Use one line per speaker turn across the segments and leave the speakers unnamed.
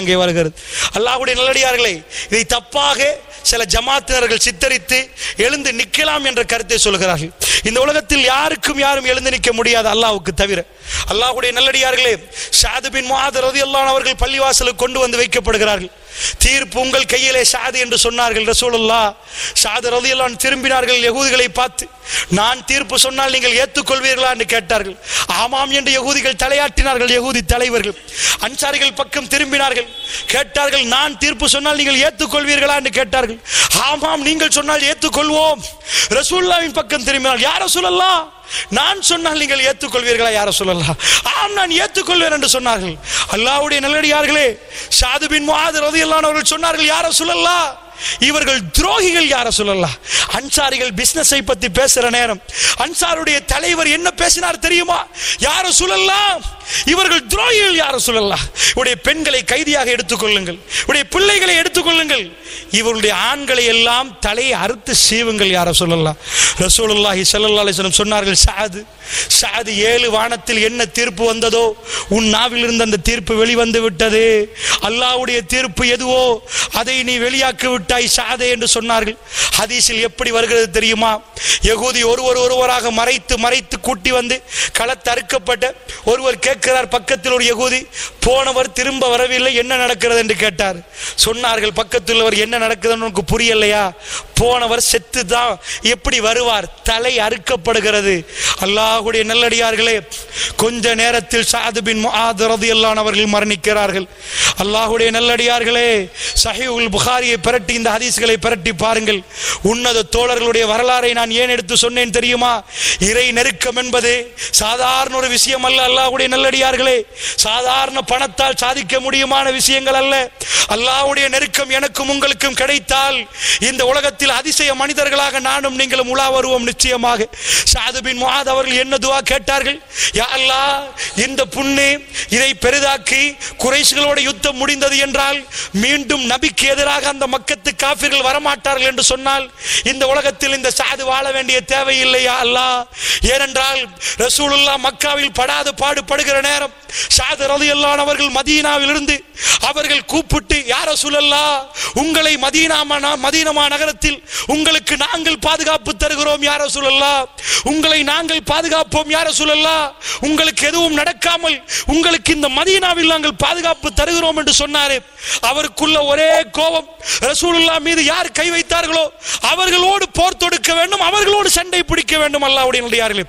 அங்கே வருகிறது அல்லாஹ்வுடைய நல்லடியார்களே இதை தப்பாக சில ஜமாத்தினர்கள் சித்தரித்து எழுந்து நிற்கலாம் என்ற கருத்தை சொல்கிறார்கள் இந்த உலகத்தில் யாருக்கும் யாரும் எழுந்து நிற்க முடியாது அல்லாஹ்வுக்கு தவிர அல்லாஹ்வுடைய நல்லடியார்களே ஷாது பின் முஆத் ரலியல்லாஹு அவர்கள் பள்ளிவாசலுக்கு கொண்டு வந்து வைக்கப்படுகிறார்கள் தீர்ப்பு உங்கள் கையிலே ஷாது என்று சொன்னார்கள் ரசூலுல்லாஹ் ஷாது ரலியல்லாஹு அன்ஹு திரும்பினார்கள் யகூதிகளை பார்த்து நான் தீர்ப்பு சொன்னால் நீங்கள் ஏற்றுக்கொள்வீர்களா என்று கேட்டார்கள் ஆமாம் என்று யகூதிகள் தலையாட்டினார்கள் யகூதி தலைவர்கள் அன்சாரிகள் பக்கம் திரும்பினார்கள் கேட்டார்கள் நான் தீர்ப்பு சொன்னால் நீங்கள் ஏற்றுக்கொள்வீர்களா என்று கேட்டார்கள் ஆமாம் நீங்கள் சொன்னால் ஏற்றுக்கொள்வோம் ரசூல்லாவின் பக்கம் திரும்பினார்கள் யார சொல்லலாம் நான் சொன்னால் நீங்கள் ஏற்றுக்கொள்வீர்களா யார சொல்லலாம் ஆம் நான் ஏற்றுக்கொள்வேன் என்று சொன்னார்கள் அல்லாஹ்வுடைய நல்லடியார்களே ஷாது பின் முஆத் ரலியல்லாஹு அன்ஹு அவர்கள் சொன்னார்கள் யார சொல்லலாம் இவர்கள் துரோகிகள் யார சொல்லலாம் அன்சாரிகள் பிசினஸை பத்தி பேசுற நேரம் அன்சாருடைய தலைவர் என்ன பேசினார் தெரியுமா யார சொல்லலாம் இவர்கள் துரோகிகள் யார சொல்லலாம் உடைய பெண்களை கைதியாக எடுத்துக்கொள்ளுங்கள் உடைய பிள்ளைகளை எடுத்துக்கொள்ளுங்கள் இவருடைய ஆண்களை எல்லாம் தலையை அறுத்து சீவுங்கள் யார சொல்லலாம் ரசூலுல்லாஹி ஸல்லல்லாஹு அலைஹி வஸல்லம் சொன்னார்கள் சாது சாது ஏழு வானத்தில் என்ன தீர்ப்பு வந்ததோ உன் நாவில் இருந்து அந்த தீர்ப்பு வெளிவந்து விட்டது அல்லாஹ்வுடைய தீர்ப்பு எதுவோ அதை நீ வெளியாக்கி விட்டாய் சாதே என்று சொன்னார்கள் ஹதீஸில் எப்படி வருகிறது தெரியுமா யகூதி ஒருவர் ஒருவராக மறைத்து மறைத்து கூட்டி வந்து களத்தறுக்கப்பட்ட ஒருவர் கேட்கிறார் பக்கத்தில் ஒரு யகூதி போனவர் திரும்ப வரவில்லை என்ன நடக்கிறது என்று கேட்டார் சொன்னார்கள் பக்கத்தில் உள்ளவர் என்ன நடக்குதுன்னு உனக்கு புரியலையா போனவர் செத்து தான் எப்படி வருவார் தலை அறுக்கப்படுகிறது அல்லாஹ்வுடைய நல்லடியார்களே கொஞ்ச நேரத்தில் சாது பின் முஆத் ரலியல்லாஹு அவர்கள் மரணிக்கிறார்கள் அல்லாஹ்வுடைய நல்லடியார்களே சஹீஹுல் புகாரியை பிரட்டி இந்த ஹதீஸ்களை பிரட்டி பாருங்கள் உன்னத தோழர்களுடைய வரலாறை நான் ஏன் எடுத்து சொன்னேன் தெரியுமா இறை நெருக்கம் என்பது சாதாரண ஒரு விஷயம் அல்ல அல்லாஹ்வுடைய நல்லடியார்களே சாதாரண பணத்தால் சாதிக்க முடியுமான விஷயங்கள் அல்ல அல்லாஹ்வுடைய நெருக்கம் எனக்கும் உங்களுக்கும் கிடைத்தால் இந்த உலகத்தில் அதிசய மனிதர்களாக நானும் நீங்களும் உலா வருவோம் நிச்சயமாக சாது பின் முஆத் அவர்கள் என்ன துவா கேட்டார்கள் யா அல்லாஹ் இந்த புண்ணு இதை பெரிதாக்கி குறைசுகளோட யுத்தம் முடிந்தது என்றால் மீண்டும் நபிக்கு எதிராக அந்த மக்கத்து காபிர்கள் வரமாட்டார்கள் என்று சொன்னால் இந்த உலகத்தில் இந்த சாது வாழ வேண்டிய தேவையில்லையா அல்லாஹ் ஏனென்றால் ரசூலுல்லா மக்காவில் படாத பாடுபடுகிற நேரம் சாது ரலியல்லாஹு அவர்கள் மதீனாவிலிருந்து அவர்கள் கூப்பிட்டு யார சொல்லல்லா உங்களை மதீனா மதீனமா நகரத்தில் உங்களுக்கு நாங்கள் பாதுகாப்பு தருகிறோம் யார சொல்லல்லா உங்களை நாங்கள் பாதுகாப்போம் யார சொல்லல்லா உங்களுக்கு எதுவும் நடக்காமல் உங்களுக்கு இந்த மதீனாவில் நாங்கள் பாதுகாப்பு தருகிறோம் என்று சொன்னாரு அவருக்குள்ள ஒரே கோபம் ரசூலுல்லா மீது யார் கை வைத்தார்களோ அவர்களோடு போர் தொடுக்க வேண்டும் அவர்களோடு சண்டை பிடிக்க வேண்டும் அல்லாவுடைய நல்லடியார்களே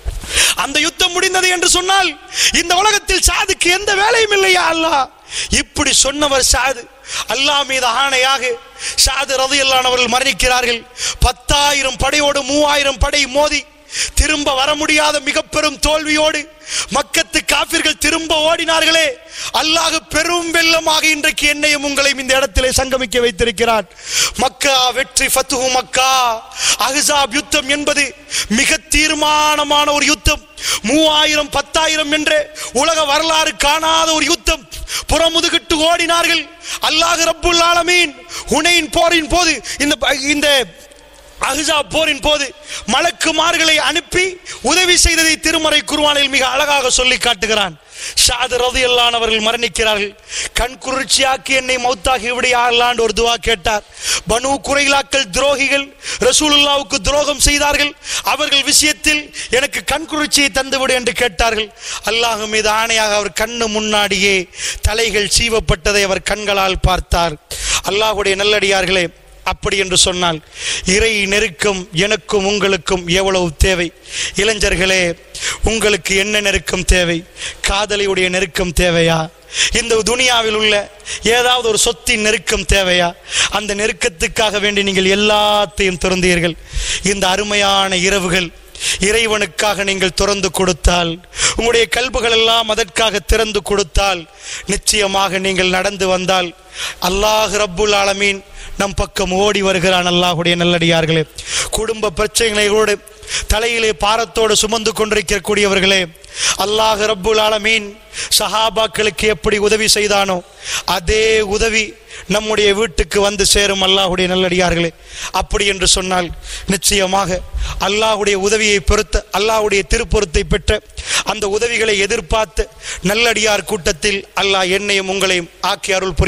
அந்த யுத்தம் முடிந்தது என்று சொன்னால் இந்த உலகத்தில் சாதுக்கு எந்த வேலையும் இல்லையா அல்லாஹ் இப்படி சொன்னவர் சாது அல்லாஹ் மீது ஆணையாக சாது ரதியல்லானவர்கள் மரணிக்கிறார்கள் பத்தாயிரம் படையோடு மூவாயிரம் படை மோதி திரும்ப வர முடியாத மிக பெரும் தோல்வியோடு மக்கத்து காபிர்கள் திரும்ப ஓடினார்களே அல்லாஹ் பெரும் வெள்ளமாக இன்றைக்கு என்னையும் உங்களையும் இந்த இடத்திலே சங்கமிக்க வைத்திருக்கிறான் மக்கா வெற்றி ஃபத்துஹு மக்கா அஹ்ஸாப் யுத்தம் என்பது மிக தீர்மானமான ஒரு யுத்தம் மூவாயிரம் பத்தாயிரம் என்ற உலக வரலாறு காணாத ஒரு யுத்தம் புறமுதுகிட்டு ஓடினார்கள் அல்லாஹ் ரப்புல் ஆலமீன் ஹுனைன் போரின் போது இந்த இந்த அஹ்ஸா போரின் போது மலக்குமார்களை அனுப்பி உதவி செய்ததை திருமறை குருவானில் மிக அழகாக சொல்லி காட்டுகிறான் ஷாது ரதியல்லான் அவர்கள் மரணிக்கிறார்கள் கண் குளிர்ச்சியாக்கி என்னை மௌத்தாகி விடையாகலான் ஒரு துவா கேட்டார் பனு குறைலாக்கள் துரோகிகள் ரசூலுல்லாவுக்கு துரோகம் செய்தார்கள் அவர்கள் விஷயத்தில் எனக்கு கண் குளிர்ச்சியை தந்துவிடு என்று கேட்டார்கள் அல்லாஹ் மீது ஆணையாக அவர் கண்ணு முன்னாடியே தலைகள் சீவப்பட்டதை அவர் கண்களால் பார்த்தார் அல்லாஹுடைய நல்லடியார்களே அப்படி என்று சொன்னால் இறை நெருக்கம் எனக்கும் உங்களுக்கும் எவ்வளவு தேவை இளைஞர்களே உங்களுக்கு என்ன நெருக்கம் தேவை காதலியுடைய நெருக்கம் தேவையா இந்த துனியாவில் உள்ள ஏதாவது ஒரு சொத்தின் நெருக்கம் தேவையா அந்த நெருக்கத்துக்காக வேண்டி நீங்கள் எல்லாத்தையும் திறந்தீர்கள் இந்த அருமையான இரவுகள் இறைவனுக்காக நீங்கள் திறந்து கொடுத்தால் உங்களுடைய கல்புகள் எல்லாம் அதற்காக திறந்து கொடுத்தால் நிச்சயமாக நீங்கள் நடந்து வந்தால் அல்லாஹ் ரப்புல் ஆலமீன் நம் பக்கம் ஓடி வருகிறான் அல்லாஹுடைய நல்லடியார்களே குடும்ப பிரச்சனைகளோடு தலையிலே பாரத்தோடு சுமந்து கொண்டிருக்கக்கூடியவர்களே அல்லாஹ் ரப்புல் ஆலமீன் சஹாபாக்களுக்கு எப்படி உதவி செய்தானோ அதே உதவி நம்முடைய வீட்டுக்கு வந்து சேரும் அல்லாஹுடைய நல்லடியார்களே அப்படி என்று சொன்னால் நிச்சயமாக அல்லாஹுடைய உதவியை பொறுத்த அல்லாஹுடைய திருப்பொருத்தை பெற்ற அந்த உதவிகளை எதிர்பார்த்து நல்லடியார் கூட்டத்தில் அல்லாஹ் என்னையும் உங்களையும் ஆக்கி அருள் புரி